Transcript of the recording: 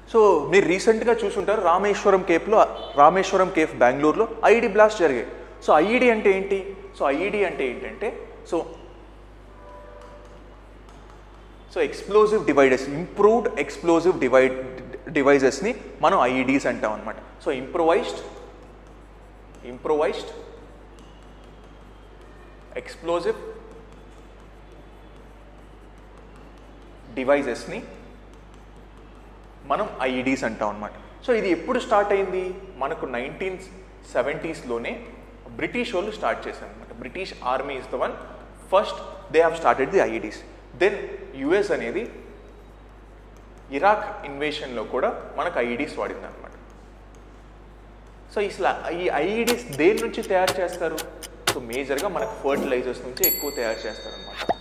so మీరు రీసెంట్గా చూసుంటారు రామేశ్వరం కేఫ్లో రామేశ్వరం కేఫ్ బెంగళూరులో ఐఈడి బ్లాస్ట్ జరిగాయి సో ఐఈడి అంటే ఏంటి సో ఐఈడి అంటే ఏంటంటే so so explosive devices improved explosive divide డివైజెస్ని మనం ఐఈడీస్ అంటాం అనమాట సో ఇంప్రొవైజ్డ్ ఇంప్రొవైజ్డ్ ఎక్స్ప్లోజివ్ డివైజెస్ని మనం ఐఈడీస్ అంటాం అనమాట సో ఇది ఎప్పుడు స్టార్ట్ అయింది మనకు నైన్టీన్ సెవెంటీస్లోనే బ్రిటిష్ వాళ్ళు స్టార్ట్ చేశారు అనమాట British army is the one first they have started the IEDs then US అనేది ఇరాక్ ఇన్వేషన్లో కూడా మనకు ఐఈడీస్ వాడింది అనమాట సో ఇట్లా ఈ ఐఈడీస్ దేని నుంచి తయారు చేస్తారు సో మేజర్గా మనకు ఫర్టిలైజర్స్ నుంచి ఎక్కువ తయారు చేస్తారు అనమాట